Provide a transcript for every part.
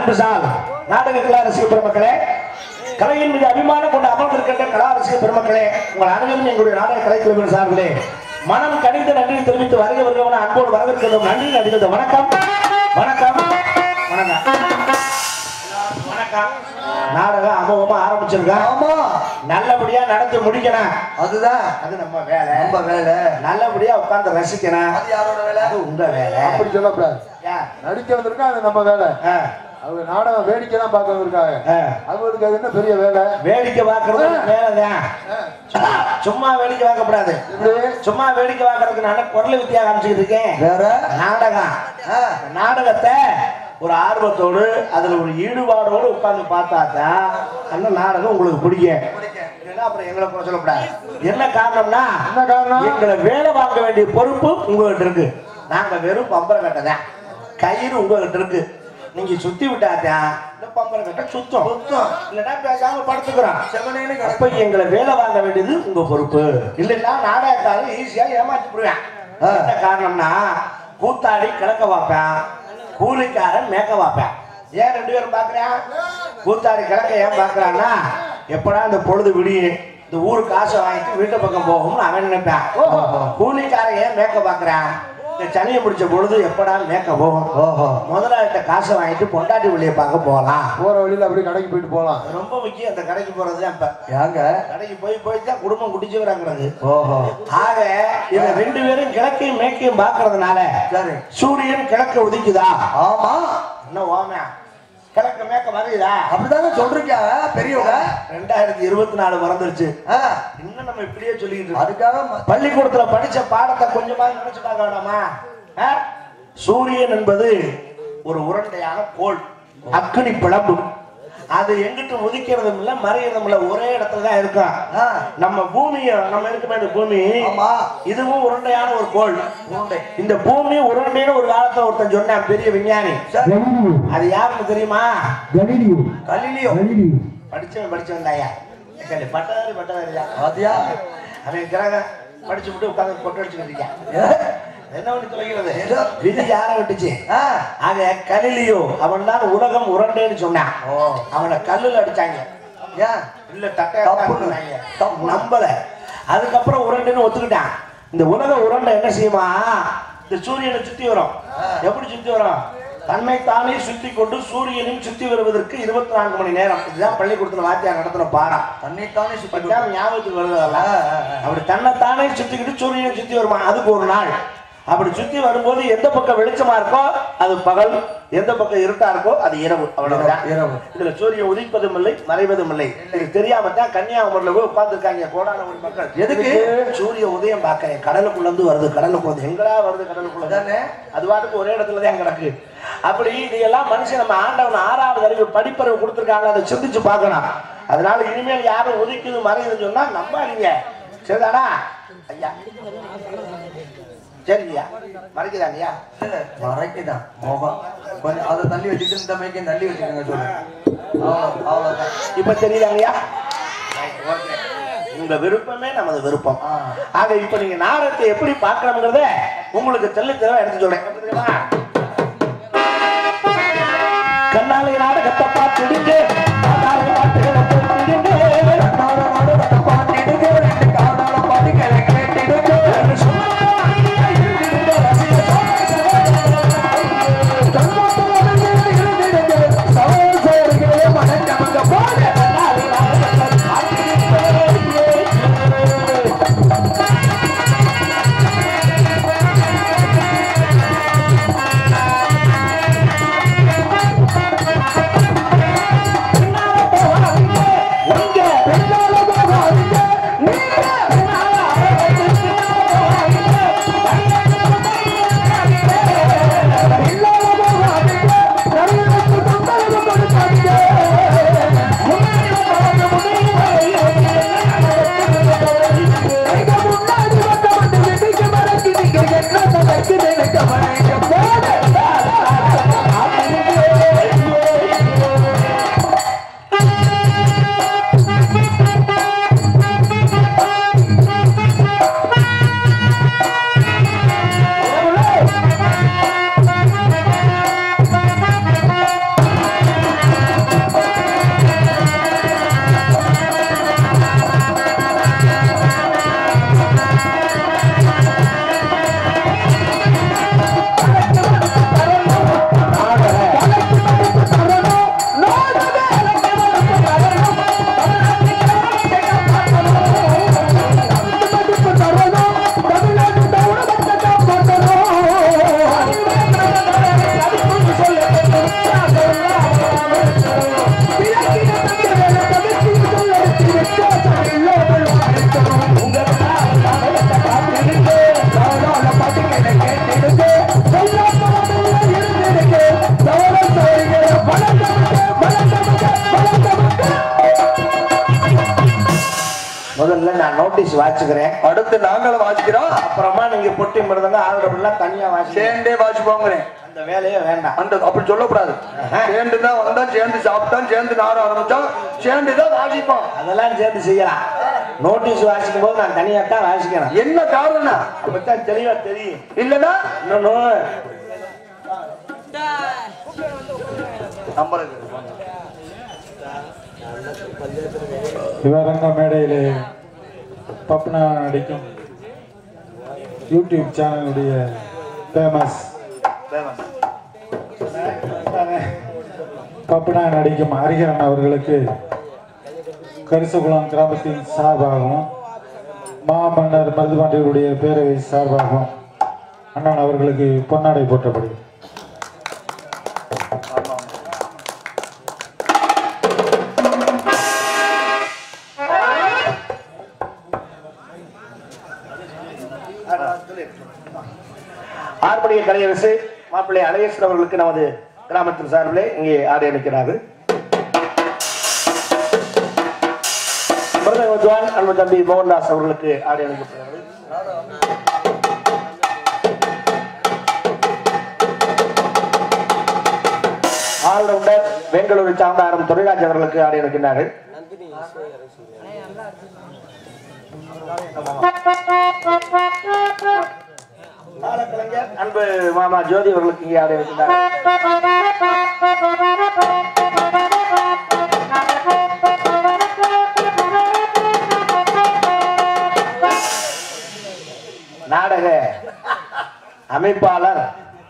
அன்பு சால் நாடக கலா ரசிக பெருமக்களே கலையின் மீது அபிமானம் கொண்டு அமர்ந்திருக்கின்ற கலா ரசிக பெருமக்களே உங்கள் அனைவரும் எங்களுடைய நாடக கலைக்குழுவின் சார்பிலே மனம் கணிந்த நன்றி தெரிவித்து வருக வருகவன அன்போடு வரவேற்கிறோம் நன்றி நடிகை வணக்கம் வணக்கம் வணக்கம் வணக்கம் நாடகம் அமோகமா ஆரம்பிச்சிருக்கேன் ஆமா நல்லபடியா நடத்தி முடிக்கணும் அதுதான் அது நம்ம வேலை நம்ம வேலை நல்லபடியா உட்கார்ந்து ரசிக்கணும் அது யாரோட வேலை அது உங்க வேலை அப்படி சொல்லக்கூடாது ஏன்? நடிக்க வந்திருக்கா அது நம்ம வேலை ஆ, அவங்க நாடகம் வேடிக்கை தான் பார்க்க வந்திருக்காங்க ஆ. அவங்களுக்கு அது என்ன பெரிய வேலை வேடிக்கை பார்க்கறது வேலைதான் சும்மா சும்மா வேடிக்கை பார்க்கக்கூடாது இப்படி சும்மா வேடிக்கை பார்க்கறதுக்கு நான் குரல் வித்தியா காமிச்சுக்கிட்டு இருக்கேன் வேற நாடகம் ஆ, நாடகத்தை ஒரு ஆர்வத்தோடு அதுல ஒரு ஈடுபாடோடு உட்கார்ந்து பார்த்தாதான் அந்த நாடகம் உங்களுக்கு பிடிக்கும் இல்லைன்னா அப்புறம் எங்களை கூட சொல்லக்கூடாது என்ன காரணம்னா என்ன காரணம்? எங்களை வேலை வாங்க வேண்டிய பொறுப்பு உங்ககிட்ட இருக்கு நாங்க வெறும் பம்பரை கட்டை தான் கயிறு உங்ககிட்ட இருக்கு நீங்க சுத்தி விட்டாதான் இந்த பம்பரை கட்டை சுத்தம் சுத்தம். இல்லைன்னா பேசாம படுத்துக்கிறோம் செவனேன்னு அப்ப எங்களை வேலை வாங்க வேண்டியது உங்க பொறுப்பு இல்லைன்னா நாடகக்காரன் ஈஸியா ஏமாத்தி போடுவேன் என்ன காரணம்னா கூத்தாடி கிழக்க பார்ப்பேன் கூலிக்காரன் மேக்க பார்ப்பேன் ஏன் ரெண்டு பேரும் பாக்குறேன் கூத்தாடி கிழக்க ஏன் பாக்குறான்னா எப்படா இந்த பொழுது விடியும் இந்த ஊருக்கு காசை வாங்கிட்டு வீட்டு பக்கம் போகும்னு அவன் நினைப்பான் கூலிக்காரன் ஏன் மேக்க பாக்குறான் இந்த சனியை பிடிச்ச பொழுது எப்படா மேக்க போகும் ஓஹோ முதலாளிட்ட காசை வாங்கிட்டு பொண்டாட்டி வெளியே பார்க்க போகலாம் போற வழியில அப்படியே கடைக்கு போயிட்டு போலாம் ரொம்ப முக்கியம் அந்த கடைக்கு போறது தான் இப்ப ஏங்க கடைக்கு போய் போய் தான் குடும்பம் குடிச்சு வராங்கிறது ஓஹோ ஆக இவங்க ரெண்டு பேரும் கிழக்கையும் மேற்கையும் பார்க்கறதுனால சரி சூரியன் கிழக்க உதிக்குதா ஆமா என்ன ஓமே கிழக்கு மேற்க வருதா அப்படிதாங்க சொல்றீங்க பெரியவங்க ரெண்டாயிரத்தி இருபத்தி நாலு மறந்துருச்சு ஆ, இன்னும் நம்ம இப்படியே சொல்லிக்கிட்டு இருக்கோம் அதுக்காக ம- பள்ளிக்கூடத்துல படிச்ச பாடத்தை கொஞ்சமா நினைச்சு பார்க்க வேண்டாமா ஆ? சூரியன் என்பது ஒரு உருண்டையான கோள் அக்னி பிளம்பு அது எங்கிட்டு உதிக்கிறதும் இல்ல மறையறதும் இல்ல ஒரே இடத்துல தான் இருக்கும் ஆ, நம்ம பூமிய நம்ம இருக்குமே இந்த பூமி ஆமா இதுவும் உருண்டையான ஒரு கோள் உருண்டை இந்த பூமி உருண்டைன்னு ஒரு காலத்துல ஒருத்தன் சொன்னான் பெரிய விஞ்ஞானி சரி அது யாருன்னு தெரியுமா கலிலியோ படிச்சவன் படிச்சவன் தாயா கேளு, பட்டதாரி பட்டதாரியா அதியா அவன் கிரகம் படிச்சு விட்டு உட்கார்ந்து கொட்டை அடிச்சுக்கிட்டு இருக்கான் ஏ, என்ன பண்ணி தொலைகிறது ஏதோ. விதி யார விட்டுச்சு ஆ, ஆக கலிலியோ அவன் தான் உலகம் உருண்டைன்னு சொன்னான் ஓ அவனை கல்லுல அடிச்சாங்க ஏன் இல்ல தட்டையா தப்புன்னு. தாக்குனாங்க. தப்பு. நம்பல அதுக்கப்புறம் உருண்டைன்னு ஒத்துக்கிட்டான் இந்த உலக உருண்டை என்ன செய்யுமா இந்த சூரியனை சுத்தி வரும் எப்படி சுத்தி வரும் தன்னை தானே சுத்தி கொண்டு சூரியனையும் சுத்தி வருவதற்கு இருபத்தி நான்கு மணி நேரம் இதுதான் பள்ளிக்கூடத்துல வாத்தியார் நடத்தின பாடம் தன்னைத்தானே சுத்தி இப்பதான் ஞாபகத்துக்கு வருது அதெல்லாம். அப்படி தன்னைத்தானே சுத்திக்கிட்டு சூரியனை சுத்தி வருமா அதுக்கு ஒரு நாள் அப்படி சுத்தி வரும்போது எந்த பக்கம் வெளிச்சமா இருக்கோ அது பகல் எந்த பக்கம் இருட்டா இருக்கோ அது இரவு அவ்வளவுதான் இரவு. இதுல சூரியன் உதிப்பதும் இல்லை மறைவதும் இல்லை இது தெரியாம தான் கன்னியாகுமரியில போய் உட்கார்ந்துருக்காங்க கோடான கோடி மக்கள் எதுக்கு? சூரிய உதயம் பார்க்க கடலுக்குள்ள இருந்து வருது கடலுக்குள்ள இருந்து. எங்கடா வருது கடலுக்குள்ள அதானே? அது பாட்டுக்கு ஒரே இடத்துல தான் கிடக்கு அப்படி இதையெல்லாம் மனுஷன் நம்ம ஆண்டவன் ஆறாவது அறிவு படிப்பறிவு கொடுத்துருக்காங்க அதை சிந்திச்சு பார்க்கணும் அதனால இனிமேல் யாரும் ஒதுக்குது மறையுதுன்னு சொன்னா நம்பாதீங்க சரிதானா ஐயா சரிங்கய்யா மறைக்குதாங்கய்யா மறைக்குதான் முகம் கொஞ்சம் அதை தள்ளி வச்சுட்டு இந்த மைக்கை தள்ளி வச்சுக்கோங்க சொல்லு அவ்வளோ அவ்வளோதான் இப்ப தெரியுதாங்கய்யா உங்க விருப்பமே நமது விருப்பம் ஆ. ஆக இப்ப நீங்க நாடகத்தை எப்படி பார்க்கணுங்கிறத உங்களுக்கு தெல்ல தெளிவா எடுத்து சொல்றேன் எப்படி தெரியுமா? கண்ணாலை நாடகத்தை பார்த்துடுங்க கண்ணாலை பாட்டுகளை போட்டுடுங்க கண்ணால நாடகத்தை பாட்டிடுங்க, ரெண்டு காதால பாட்டுகளை கேட்டிடுங்க. கண்மத்தோடு இருந்திடுங்க, சகோதரர்களே மனக்கமங்க போல. ஆ வாசிக்கிறேன் அடுத்து நாங்களும் வாசிக்கிறோம் அப்புறமா நீங்க பொட்டி மிருதங்க ஆளுடலாம் தனியா வாசி சேர்ந்தே வாசிப்போங்கிறேன் அந்த வேலையே வேண்டாம் அந்த அப்படி சொல்லக்கூடாது சேர்ந்து தான் வந்தோம் சேர்ந்து சாப்பிட்டோம் சேர்ந்து நாட ஆரம்பிச்சோம் சேர்ந்து தான் வாசிப்போம் அதெல்லாம் சேர்ந்து செய்யலாம் நோட்டீஸ் வாசிக்கும் போது நான் தனியா தான் வாசிக்கிறேன் என்ன காரணம் அப்பதான் தெளிவா தெரியும் இல்லனா இன்னொன்னு நம்மளுக்கு சிவரங்க மேடையிலே பப்னா நடிக்கும் யூடியூப் சேனலுடைய ஃபேமஸ் பப்னா நடிக்கும் ஹரிஹரன் அவர்களுக்கு கரிசகுளம் கிராமத்தின் சார்பாகவும் மாமன்னர் மருதுபாண்டியருடைய பேரவை சார்பாகவும் அண்ணன் அவர்களுக்கு பொன்னாடை போற்றப்படுகிறது ஆர்மணிய கலையரசு மாப்பிள்ளை அழகேசன் அவர்களுக்கு நமது கிராமத்தின் சார்பிலே இங்கே ஆடை அளிக்கிறார்கள் மிருதங்க வித்வான் அன்பு தம்பி மோகன்தாஸ் அவர்களுக்கு ஆடை அளிக்கப்படுகிறது ஆல்ரவுண்டர் பெங்களூரு சாந்தாரம் துரைராஜ் அவர்களுக்கு ஆடை அளிக்கின்றார்கள் தாளக்கலைஞர் அன்பு மாமா ஜோதி அவர்களுக்கு இங்கே ஆடை அளிக்கின்றார்கள் நாடக அமைப்பாளர்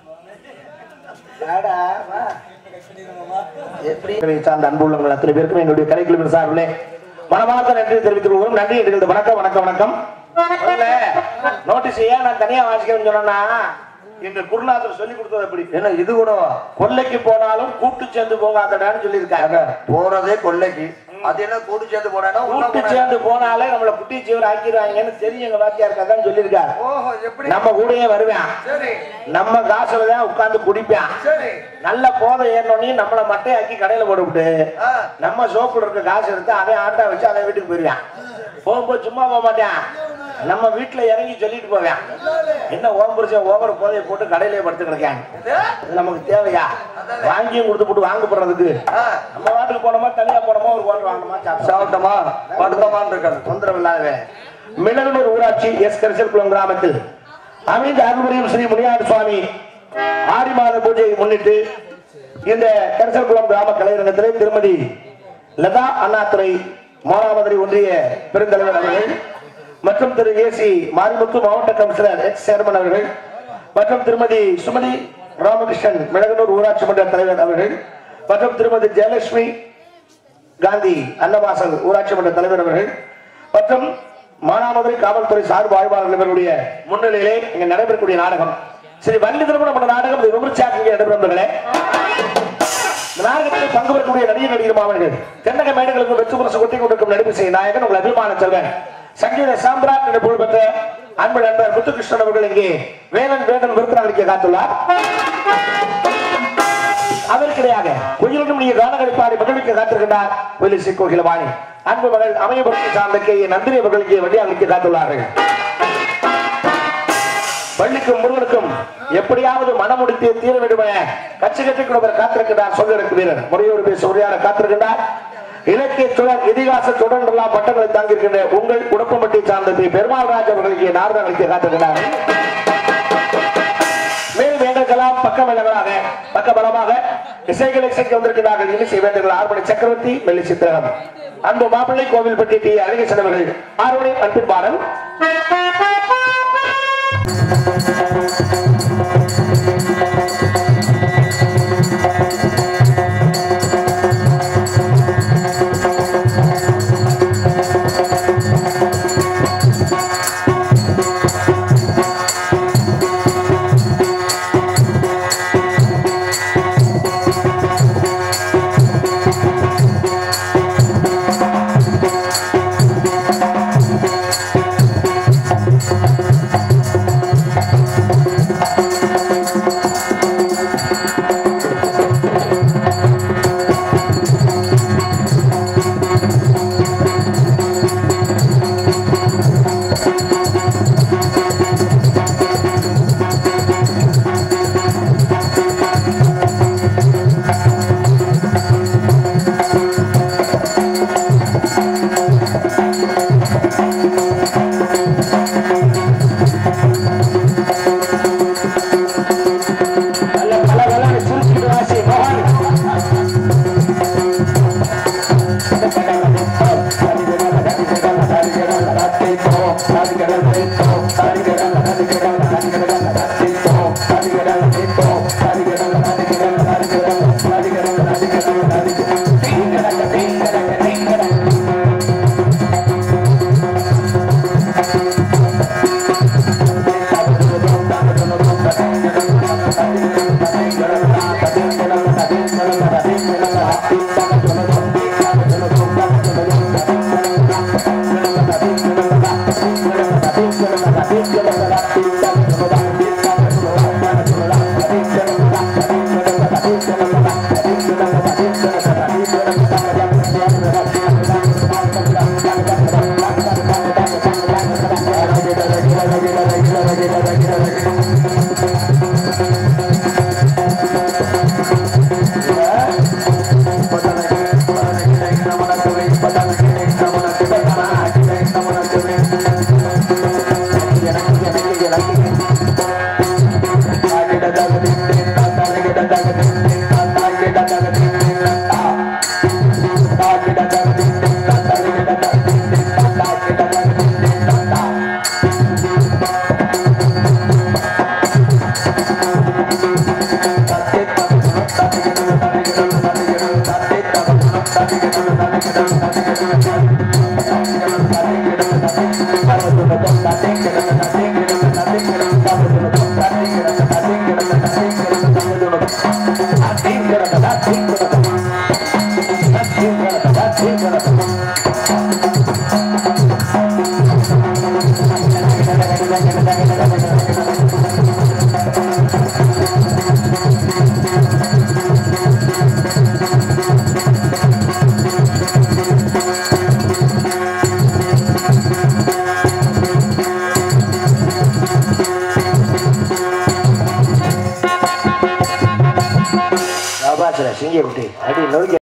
வாடா, வா. எப்படி சார்ந்த அன்புள்ளவங்கள் அத்தனை பேருக்கும் என்னுடைய கலைக்குழுவின் சார்பிலே மனமார்ந்த நன்றி தெரிவித்துக் கொள்வோம் நன்றி என்று வணக்கம் வணக்கம் வணக்கம் நோட்டீஸ் ஏன் நான் தனியா வாசிக்கிறேன்னு சொன்னா எங்க குருநாதர் சொல்லி கொடுத்தது அப்படி என்ன இது கூடவா கொல்லைக்கு போனாலும் கூட்டு சேர்ந்து போகாதடான்னு சொல்லியிருக்காங்க போறதே கொள்ளைக்கு அது என்ன கூட்டு சேர்ந்து போனா கூட்டு சேர்ந்து போனாலே நம்மள குட்டி சீவர் ஆக்கிடுவாங்கன்னு தெரியும் எங்க வாத்தியார் கதான் சொல்லியிருக்காரு ஓஹோ எப்படி நம்ம கூடயே வருவேன் சரி நம்ம காசுல தான் உட்கார்ந்து குடிப்பேன் சரி நல்ல போதை ஏறினோடனே நம்மள மட்டையாக்கி கடையில போட்டுவிட்டு ஆ. நம்ம சோப்புல இருக்க காசு எடுத்து அவன் ஆட்டா வச்சு அவன் வீட்டுக்கு போயிருவான் போகும்போது சும்மா போக மாட்டேன் நம்ம வீட்டுல இறங்கி சொல்லிட்டு போவேன் என்ன ஓம் புருஷன் ஓவர் போதையை போட்டு கடையிலே படுத்து கிடக்காங்க இது நமக்கு தேவையா வாங்கியும் கொடுத்து போட்டு வாங்க போடுறதுக்கு ஆ. நம்ம வாட்டுக்கு போனோமா தனியா போனோமா ஒரு கோல் வாங்கணுமா சாப்பிட்டோம் சாப்பிட்டோமா படுத்தமான்னு இருக்காது தொந்தரவு இல்லாதவே மிளகுனூர் ஊராட்சி எஸ் கரிசல்குளம் கிராமத்தில் அமைந்த அருள்புரியும் ஸ்ரீ முனியார் சுவாமி ஆடி மாத பூஜையை முன்னிட்டு இந்த கரிசல்குளம் கிராம கலையரங்கத்திலே திருமதி லதா அண்ணாதுரை மானாமதுரை ஒன்றிய பெருந்தலைவர் அவர்கள் மற்றும் திரு ஏசி மாரிமுத்து மாவட்ட கவுன்சிலர் எக்ஸ் சேர்மன் அவர்கள் மற்றும் திருமதி சுமதி ராமகிருஷ்ணன் மிளகனூர் ஊராட்சி மன்ற தலைவர் அவர்கள் மற்றும் திருமதி ஜெயலட்சுமி காந்தி அன்னவாசல் ஊராட்சி மன்ற தலைவர் அவர்கள் மற்றும் மானாமதுரை காவல்துறை சார்பு ஆய்வாளர்கள் இவருடைய முன்னிலையிலே இங்க நடைபெறக்கூடிய நாடகம் ஸ்ரீ வள்ளி திருமணம் என்ற நாடகம் இது விமர்சையாக இங்கே நடைபெறுவர்களே இந்த நாடகத்தில் பங்கு பெறக்கூடிய நடிகர் நடிகர் மாணவர்கள் தென்னக மேடைகளுக்கு வெற்றி முரசு கொட்டி கொண்டிருக்கும் நடிப்பு செய்ய நாயகன் உங்கள் அபிமான செல்வன் சங்கீத சாம்ராட் என்ற புகழ்பெற்ற அன்பு நண்பர் முத்துகிருஷ்ணன் அவர்கள் இங்கே வேலன் வேடன் விருந்தினர்களுக்கு காத்துள்ளார் அதற்கிடையாக குயிலும் நீங்க கானகடிப்பாடி மகிழ்ச்சிக்கு காத்திருக்கின்றார் புலிசி கோகிலவாணி அன்பு மகள் அமையபுரத்தை சார்ந்த கே நந்தினி அவர்கள் இங்கே வண்டியாளுக்கு காத்துள்ளார்கள் பள்ளிக்கும் முருகனுக்கும் எப்படியாவது மனமுடித்து தீர வேண்டும் என கட்சி கட்டி கொடுப்பவர் காத்திருக்கிறார் சொல்லிருக்கு வீரர் முறையோடு பேச உரையாட காத்திருக்கின்றார் இலக்கிய சுடர் இதிகாச தொடர் எல்லாம் பட்டங்களை தாங்கியிருக்கின்ற உங்கள் குடும்பமட்டை சார்ந்த திரு பெருமாள் ராஜ் அவர்கள் இங்கே நாரதங்களுக்கு காத்திருக்கிறார் மேலும் எங்களுக்கெல்லாம் பக்க பலங்களாக பக்க பலமாக இசைகளை இசைக்க வந்திருக்கிறார்கள் இசை வேண்டுகள் ஆறுமணி சக்கரவர்த்தி மெல்லி சித்திரகம் அன்பு மாப்பிள்ளை கோவில்பட்டி டி அழகி செலவர்கள் ஆறுமணி அன்பின் பாடல் நல்ல பல பலன்னு சுருக்கிட்டு வாசி மோகன் சிங்க குட்டி அடி நோக்கி